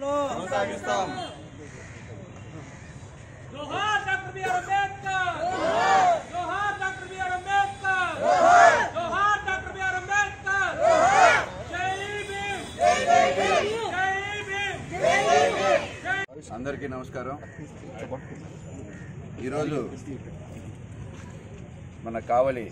పోరాటంలో కొనసాగిస్తాం జోహార్ డాక్టర్ బిఆర్ అంబేద్కర్ జోహార్ డాక్టర్ బిఆర్ అంబేద్కర్ జోహార్ డాక్టర్ బిఆర్ అంబేద్కర్ జై భీమ్ జై భీమ్ జై అందరికీ నమస్కారం ఈరోజు మన కావలి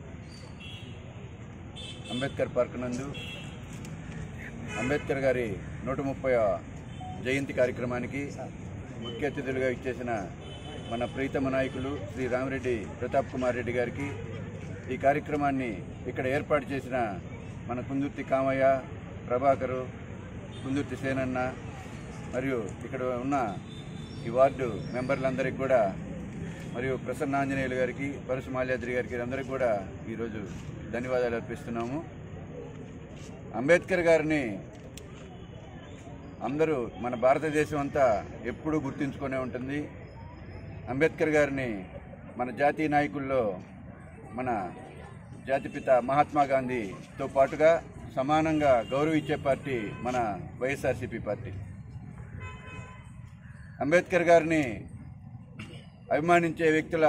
అంబేద్కర్ పార్క్ నందు అంబేద్కర్ గారి నూట ముప్పై జయంతి కార్యక్రమానికి ముఖ్య అతిథులుగా ఇచ్చేసిన మన ప్రీతమ నాయకులు శ్రీ రామిరెడ్డి ప్రతాప్ కుమార్ రెడ్డి గారికి ఈ కార్యక్రమాన్ని ఇక్కడ ఏర్పాటు చేసిన మన కుందుర్తి కామయ్య ప్రభాకరు కుందుర్తి సేనన్న మరియు ఇక్కడ ఉన్న ఈ వార్డు మెంబర్లందరికీ కూడా మరియు ప్రసన్న ఆంజనేయులు గారికి పరశు మాల్యాద్రి గారికి అందరికీ కూడా ఈరోజు ధన్యవాదాలు అర్పిస్తున్నాము అంబేద్కర్ గారిని అందరూ మన భారతదేశం అంతా ఎప్పుడూ గుర్తుంచుకునే ఉంటుంది అంబేద్కర్ గారిని మన జాతీయ నాయకుల్లో మన జాతిపిత మహాత్మా గాంధీతో పాటుగా సమానంగా గౌరవించే పార్టీ మన వైఎస్ఆర్సీపీ పార్టీ అంబేద్కర్ గారిని అభిమానించే వ్యక్తుల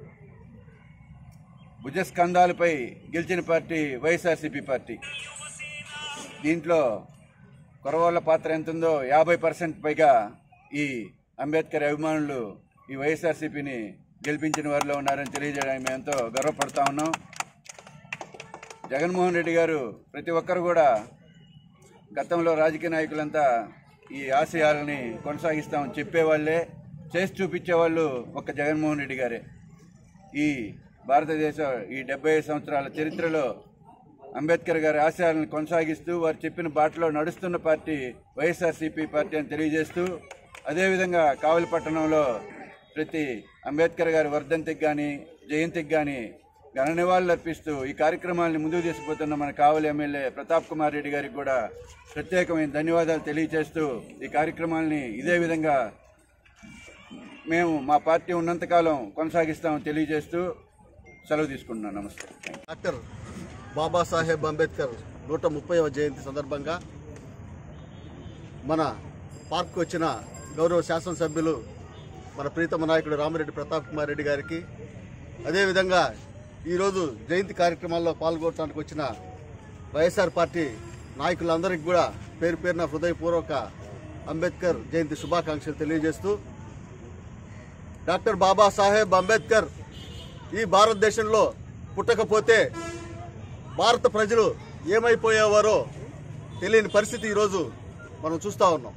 భుజస్కంధాలపై గెలిచిన పార్టీ వైఎస్ఆర్సీపీ పార్టీ దీంట్లో కొరవాళ్ళ పాత్ర ఎంత ఉందో యాభై పర్సెంట్ పైగా ఈ అంబేద్కర్ అభిమానులు ఈ వైఎస్ఆర్సీపీని గెలిపించిన వారిలో ఉన్నారని తెలియజేయడానికి మేము ఎంతో గర్వపడతా ఉన్నాం జగన్మోహన్ రెడ్డి గారు ప్రతి ఒక్కరు కూడా గతంలో రాజకీయ నాయకులంతా ఈ ఆశయాలని కొనసాగిస్తామని చెప్పేవాళ్ళే చేసి చూపించేవాళ్ళు ఒక జగన్మోహన్ రెడ్డి గారే ఈ భారతదేశ ఈ డెబ్బై సంవత్సరాల చరిత్రలో అంబేద్కర్ గారి ఆశయాలను కొనసాగిస్తూ వారు చెప్పిన బాటలో నడుస్తున్న పార్టీ వైఎస్ఆర్సీపీ పార్టీ అని తెలియజేస్తూ అదేవిధంగా కావలిపట్టణంలో ప్రతి అంబేద్కర్ గారి వర్ధంతికి కానీ జయంతికి కానీ ఘన నివాళులు అర్పిస్తూ ఈ కార్యక్రమాలను ముందుకు తీసుకుపోతున్న మన కావలి ఎమ్మెల్యే ప్రతాప్ కుమార్ రెడ్డి గారికి కూడా ప్రత్యేకమైన ధన్యవాదాలు తెలియజేస్తూ ఈ కార్యక్రమాల్ని ఇదే విధంగా మేము మా పార్టీ ఉన్నంతకాలం కొనసాగిస్తామని తెలియజేస్తూ సెలవు తీసుకుంటున్నాను నమస్తే డాక్టర్ బాబాసాహెబ్ అంబేద్కర్ నూట ముప్పైవ జయంతి సందర్భంగా మన పార్క్ వచ్చిన గౌరవ శాసనసభ్యులు మన ప్రీతమ నాయకుడు రామిరెడ్డి ప్రతాప్ కుమార్ రెడ్డి గారికి అదేవిధంగా ఈరోజు జయంతి కార్యక్రమాల్లో పాల్గొనడానికి వచ్చిన వైఎస్ఆర్ పార్టీ నాయకులందరికీ కూడా పేరు పేరున హృదయపూర్వక అంబేద్కర్ జయంతి శుభాకాంక్షలు తెలియజేస్తూ డాక్టర్ బాబాసాహెబ్ అంబేద్కర్ ఈ భారతదేశంలో పుట్టకపోతే భారత ప్రజలు ఏమైపోయేవారో తెలియని పరిస్థితి ఈరోజు మనం చూస్తూ ఉన్నాం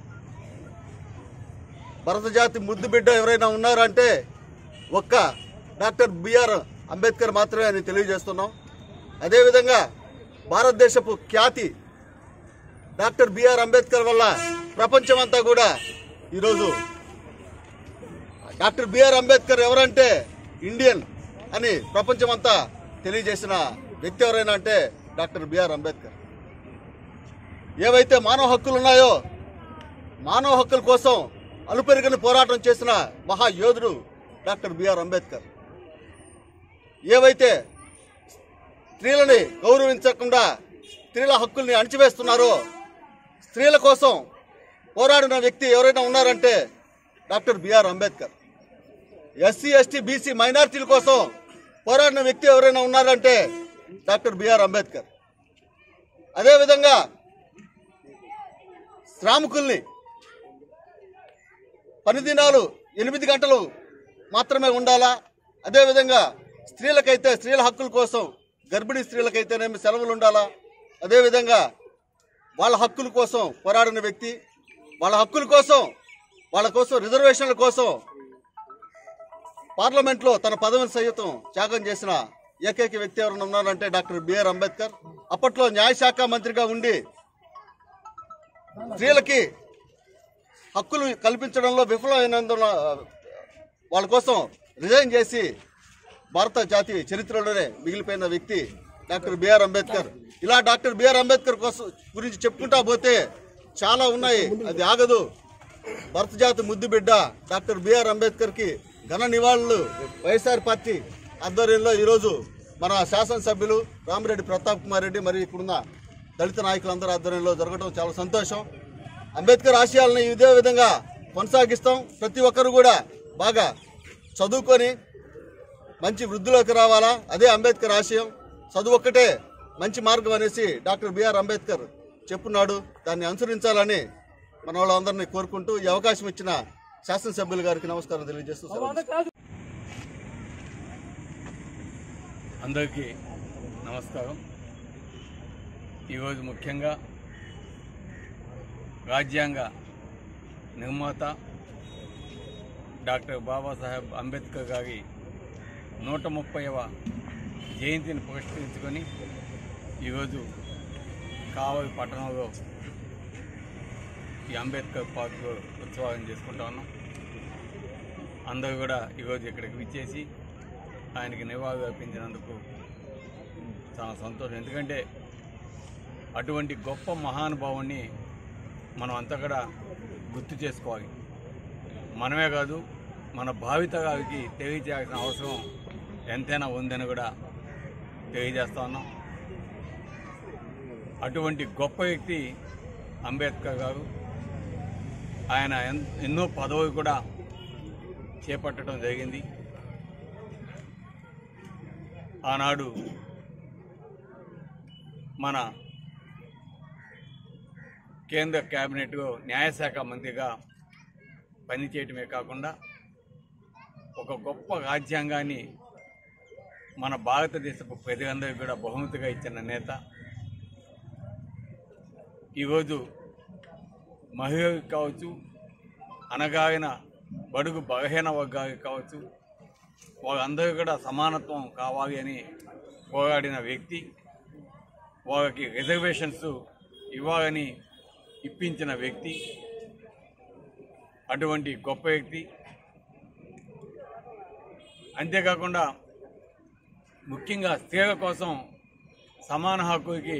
భరత జాతి ముద్దు బిడ్డ ఎవరైనా ఉన్నారంటే ఒక్క డాక్టర్ బిఆర్ అంబేద్కర్ మాత్రమే అని తెలియజేస్తున్నాం అదేవిధంగా భారతదేశపు ఖ్యాతి డాక్టర్ బిఆర్ అంబేద్కర్ వల్ల ప్రపంచమంతా కూడా ఈరోజు డాక్టర్ బిఆర్ అంబేద్కర్ ఎవరంటే ఇండియన్ అని ప్రపంచమంతా తెలియజేసిన వ్యక్తి ఎవరైనా అంటే డాక్టర్ బిఆర్ అంబేద్కర్ ఏవైతే మానవ హక్కులు ఉన్నాయో మానవ హక్కుల కోసం అలుపెరుగని పోరాటం చేసిన మహాయోధుడు డాక్టర్ బిఆర్ అంబేద్కర్ ఏవైతే స్త్రీలని గౌరవించకుండా స్త్రీల హక్కుల్ని అణిచివేస్తున్నారో స్త్రీల కోసం పోరాడిన వ్యక్తి ఎవరైనా ఉన్నారంటే doctor BR Ambedkar SC ST BC మైనారిటీల కోసం పోరాడిన వ్యక్తి ఎవరైనా ఉన్నారంటే డాక్టర్ బిఆర్ అంబేద్కర్ అదేవిధంగా శ్రామికుల్ని పని దినాలు ఎనిమిది గంటలు మాత్రమే ఉండాలా అదేవిధంగా స్త్రీలకైతే స్త్రీల హక్కుల కోసం గర్భిణీ స్త్రీలకైతేనేమి సెలవులు ఉండాలా అదేవిధంగా వాళ్ళ హక్కుల కోసం పోరాడిన వ్యక్తి వాళ్ళ హక్కుల కోసం వాళ్ళ కోసం రిజర్వేషన్ల కోసం పార్లమెంట్లో తన పదవిని సైతం త్యాగం చేసిన ఏకైక వ్యక్తి ఎవరైనా ఉన్నారంటే డాక్టర్ బిఆర్ అంబేద్కర్ అప్పట్లో న్యాయశాఖ మంత్రిగా ఉండి స్త్రీలకి హక్కులు కల్పించడంలో విఫలమైనందున వాళ్ళ కోసం రిజైన్ చేసి భారత జాతి చరిత్రలోనే మిగిలిపోయిన వ్యక్తి డాక్టర్ బిఆర్ అంబేద్కర్ ఇలా డాక్టర్ బిఆర్ అంబేద్కర్ కోసం గురించి చెప్పుకుంటా పోతే చాలా ఉన్నాయి అది ఆగదు భరత జాతి ముద్దు బిడ్డ డాక్టర్ బిఆర్ అంబేద్కర్ కి ఘన నివాళులు వైఎస్ఆర్ పార్టీ ఆధ్వర్యంలో ఈరోజు మన శాసనసభ్యులు రామిరెడ్డి ప్రతాప్ కుమార్ రెడ్డి మరియు ఇక్కడున్న దళిత నాయకులందరి ఆధ్వర్యంలో జరగడం చాలా సంతోషం అంబేద్కర్ ఆశయాలను ఇదే విధంగా కొనసాగిస్తాం ప్రతి ఒక్కరు కూడా బాగా చదువుకొని మంచి వృద్ధిలోకి రావాలా అదే అంబేద్కర్ ఆశయం చదువు ఒక్కటే మంచి మార్గం అనేసి డాక్టర్ బిఆర్ అంబేద్కర్ చెప్పున్నాడు దాన్ని అనుసరించాలని మన వాళ్ళందరినీ కోరుకుంటూ ఈ అవకాశం ఇచ్చిన శాసనసభ్యులు గారికి నమస్కారం తెలియజేస్తూ సెలవు తీసుకుంటున్నాను. అందరికీ నమస్కారం ఈరోజు ముఖ్యంగా రాజ్యాంగ నిర్మాత డాక్టర్ బాబాసాహెబ్ అంబేద్కర్ గారి నూట ముప్పైవ జయంతిని పురస్కరించుకొని ఈరోజు కావలి పట్టణంలో ఈ అంబేద్కర్ పార్క్ ఉత్సవాలను చేసుకుంటా ఉన్నాం అందరూ కూడా ఈరోజు ఇక్కడికి విచ్చేసి ఆయనకి నివాళులు అర్పించినందుకు చాలా సంతోషం ఎందుకంటే అటువంటి గొప్ప మహానుభావుని మనం అంతా కూడా గుర్తు చేసుకోవాలి మనమే కాదు మన భావితరాలకి తెలియజేయాల్సిన అవసరం ఎంతైనా ఉందని కూడా తెలియజేస్తా ఉన్నాం అటువంటి గొప్ప వ్యక్తి అంబేద్కర్ గారు ఆయన ఎన్- ఎన్నో పదవులు కూడా చేపట్టడం జరిగింది ఆనాడు మన కేంద్ర కేబినెట్లో న్యాయశాఖ మంత్రిగా పనిచేయటమే కాకుండా ఒక గొప్ప రాజ్యాంగాన్ని మన భారతదేశపు ప్రజలందరికీ కూడా బహుమతిగా ఇచ్చిన నేత ఈరోజు మహిళలకు కావచ్చు అనగాగిన బడుగు బలహీన వర్గాలకు కావచ్చు వాళ్ళందరూ కూడా సమానత్వం కావాలి అని పోరాడిన వ్యక్తి వాళ్ళకి రిజర్వేషన్స్ ఇవ్వాలని ఇప్పించిన వ్యక్తి అటువంటి గొప్ప వ్యక్తి అంతేకాకుండా ముఖ్యంగా స్త్రీల కోసం సమాన హక్కుకి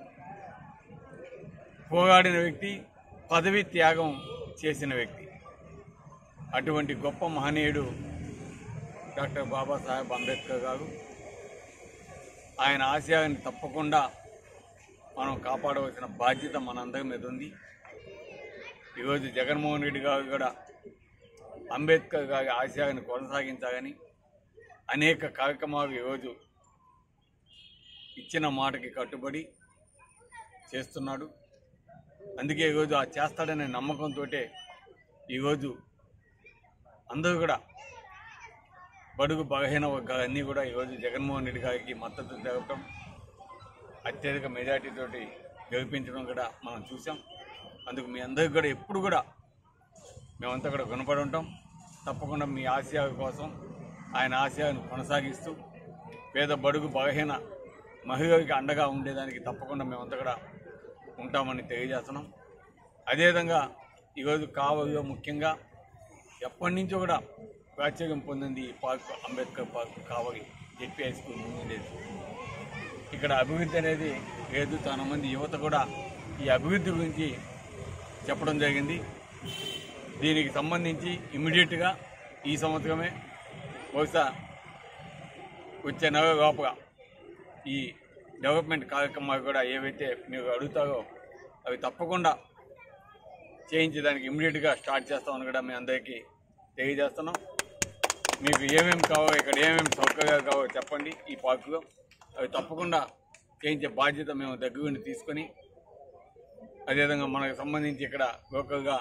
పోరాడిన వ్యక్తి పదవి త్యాగం చేసిన వ్యక్తి అటువంటి గొప్ప మహనీయుడు డాక్టర్ బాబాసాహెబ్ అంబేద్కర్ గారు ఆయన ఆశయాన్ని తప్పకుండా మనం కాపాడవలసిన బాధ్యత మనందరి మీద ఉంది ఈరోజు జగన్మోహన్ రెడ్డి గారు కూడా అంబేద్కర్ గారి ఆశయాన్ని కొనసాగించాలని అనేక కార్యక్రమాలు ఈరోజు ఇచ్చిన మాటకి కట్టుబడి చేస్తున్నాడు అందుకే ఈరోజు ఆ చేస్తాడనే నమ్మకంతో ఈరోజు అందరూ కూడా బడుగు బలహీన వర్గాలన్నీ కూడా ఈరోజు జగన్మోహన్ రెడ్డి గారికి మద్దతు తెలపడం అత్యధిక మెజార్టీతోటి గెలిపించడం కూడా మనం చూసాం అందుకు మీ అందరికి కూడా ఎప్పుడు కూడా మేమంతా కూడా గుణపడి ఉంటాం తప్పకుండా మీ ఆశయాల కోసం ఆయన ఆశయాలను కొనసాగిస్తూ పేద బడుగు బలహీన మహిళలకి అండగా ఉండేదానికి తప్పకుండా మేమంతా కూడా ఉంటామని తెలియజేస్తున్నాం అదేవిధంగా ఈరోజు కావలిలో ముఖ్యంగా ఎప్పటి నుంచో కూడా ప్రాచుర్యం పొందింది ఈ park Ambedkar park Kavali ZP high school ముందు ఉండేది ఇక్కడ అభివృద్ధి అనేది లేదు చాలా మంది యువత కూడా ఈ అభివృద్ధి గురించి చెప్పడం జరిగింది దీనికి సంబంధించి ఇమ్మీడియట్గా ఈ సంవత్సరమే బహుశా వచ్చే నెల లోపల ఈ డెవలప్మెంట్ కార్యక్రమాలు కూడా ఏవైతే మీరు అడుగుతారో అవి తప్పకుండా చేయించేదానికి ఇమ్మీడియట్గా స్టార్ట్ చేస్తామని కూడా మీ అందరికీ తెలియజేస్తున్నాం మీకు ఏమేమి కావాలో ఇక్కడ ఏమేమి సౌకర్యాలు కావాలో చెప్పండి ఈ పార్కులో అవి తప్పకుండా చేయించే బాధ్యత మేము దగ్గరుండి తీసుకొని అదేవిధంగా మనకు సంబంధించి ఇక్కడ లోకల్గా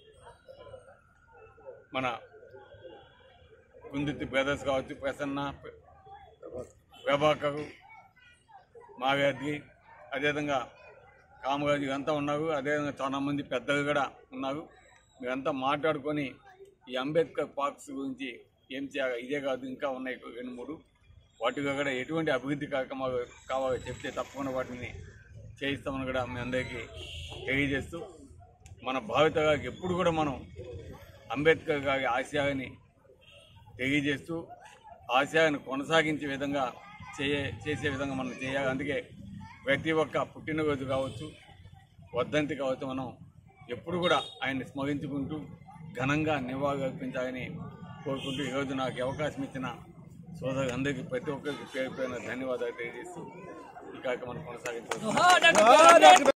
మన కుందుర్తి బ్రదర్స్ కావచ్చు ప్రసన్న ప్రభాకరు మాగాద్రి అదేవిధంగా కామరాజు ఇదంతా ఉన్నారు అదేవిధంగా చాలా మంది పెద్దలు కూడా ఉన్నారు మీరంతా మాట్లాడుకొని ఈ అంబేద్కర్ పార్క్స్ గురించి ఏం చేయాలి ఇదే కాదు ఇంకా ఉన్నాయి రెండు మూడు వాటిలో కూడా ఎటువంటి అభివృద్ధి కార్యక్రమాలు కావాలో చెప్తే తప్పకుండా వాటిని చేయిస్తామని కూడా మీ అందరికీ తెలియజేస్తూ మన భావితరాలకు ఎప్పుడు కూడా మనం అంబేద్కర్ గారి ఆశయాన్ని తెలియజేస్తూ ఆశయాన్ని కొనసాగించే విధంగా చేయ చేసే విధంగా మనం చేయాలి అందుకే ప్రతి ఒక్క పుట్టినరోజు కావచ్చు వర్ధంతి కావచ్చు మనం ఎప్పుడు కూడా ఆయన్ని స్మరించుకుంటూ ఘనంగా నివాళులు అర్పించాలని కోరుకుంటూ ఈరోజు నాకు ఈ అవకాశం ఇచ్చిన సోదరులందరికీ ప్రతి ఒక్కరికి పేరు పేరున ధన్యవాదాలు తెలియజేస్తూ ఈ కార్యక్రమాన్ని కొనసాగించారు